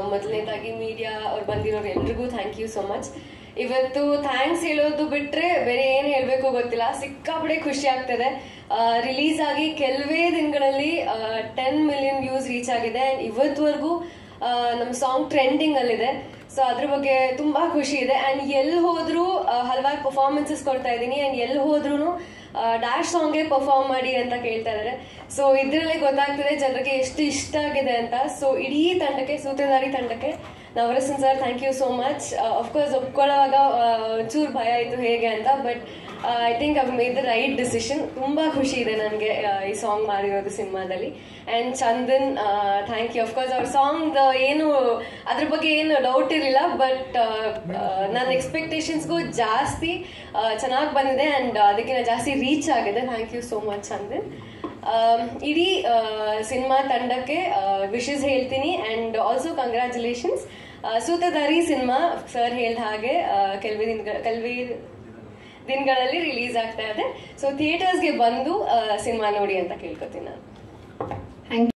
ಮೊದಲನೇದಾಗಿ ಮೀಡಿಯಾ ಅವ್ರು ಬಂದಿರೋರು ಎಲ್ರಿಗೂ ಥ್ಯಾಂಕ್ ಯು ಸೊ ಮಚ್ ಇವತ್ತು ಥ್ಯಾಂಕ್ಸ್ ಹೇಳೋದು ಬಿಟ್ರೆ ಬೇರೆ ಏನು ಹೇಳಬೇಕು ಗೊತ್ತಿಲ್ಲ ಸಿಕ್ಕಾಪಡೆ ಖುಷಿ ಆಗ್ತದೆ ರಿಲೀಸ್ ಆಗಿ ಕೆಲವೇ ದಿನಗಳಲ್ಲಿ ಟೆನ್ ಮಿಲಿಯನ್ ವ್ಯೂಸ್ ರೀಚ್ ಆಗಿದೆ ಆ್ಯಂಡ್ ಇವತ್ತುವರೆಗೂ ನಮ್ಮ ಸಾಂಗ್ ಟ್ರೆಂಡಿಂಗ್ ಅಲ್ಲಿದೆ ಸೊ ಅದ್ರ ಬಗ್ಗೆ ತುಂಬಾ ಖುಷಿ ಇದೆ ಆ್ಯಂಡ್ ಎಲ್ಲಿ ಹೋದ್ರೂ ಹಲವಾರು ಪರ್ಫಾರ್ಮೆನ್ಸಸ್ ಕೊಡ್ತಾ ಇದ್ದೀನಿ ಆ್ಯಂಡ್ ಎಲ್ಲಿ ಹೋದ್ರೂ ಡ್ಯಾಶ್ ಸಾಂಗ್ಗೆ ಪರ್ಫಾರ್ಮ್ ಮಾಡಿ ಅಂತ ಕೇಳ್ತಾ ಇದ್ದಾರೆ ಸೊ ಇದರಲ್ಲೇ ಗೊತ್ತಾಗ್ತದೆ ಜನರಿಗೆ ಎಷ್ಟು ಇಷ್ಟ ಆಗಿದೆ ಅಂತ ಸೊ ಇಡೀ ತಂಡಕ್ಕೆ ಸೂತ್ರಧಾರಿ ತಂಡಕ್ಕೆ Navarasan sir thank you so much of course ಒಪ್ಕೊಳ್ಳೋವಾಗ ಒಂಚೂರು ಭಯ ಆಯಿತು ಹೇಗೆ ಅಂತ but I think I've made the right decision ತುಂಬ ಖುಷಿ ಇದೆ ನನಗೆ ಈ ಸಾಂಗ್ ಮಾಡಿರೋದು ಸಿನಿಮಾದಲ್ಲಿ and Chandan thank you of course ಅವ್ರ ಸಾಂಗ್ ಏನು ಅದ್ರ ಬಗ್ಗೆ ಏನು ಡೌಟ್ ಇರಲಿಲ್ಲ ಬಟ್ ನನ್ನ ಎಕ್ಸ್ಪೆಕ್ಟೇಷನ್ಸ್ಗೂ ಜಾಸ್ತಿ ಚೆನ್ನಾಗಿ ಬಂದಿದೆ ಆ್ಯಂಡ್ ಅದಕ್ಕಿಂತ ಜಾಸ್ತಿ ರೀಚ್ ಆಗಿದೆ thank you so much Chandan ಇಡೀ ಸಿನಿಮಾ ತಂಡಕ್ಕೆ ವಿಶಸ್ ಹೇಳ್ತೀನಿ and also congratulations Sutradhari cinema sir ಹೇಳ್ದ ಹಾಗೆ ಕೆಲವೇ ದಿನ ಕೆಲವೇ ದಿನಗಳಲ್ಲಿ ರಿಲೀಸ್ ಆಗ್ತಾ ಇದೆ ಸೊ ಥಿಯೇಟರ್ಸ್ಗೆ ಬಂದು ಸಿನಿಮಾ ನೋಡಿ ಅಂತ ಕೇಳ್ಕೊತೀನಿ ನಾನು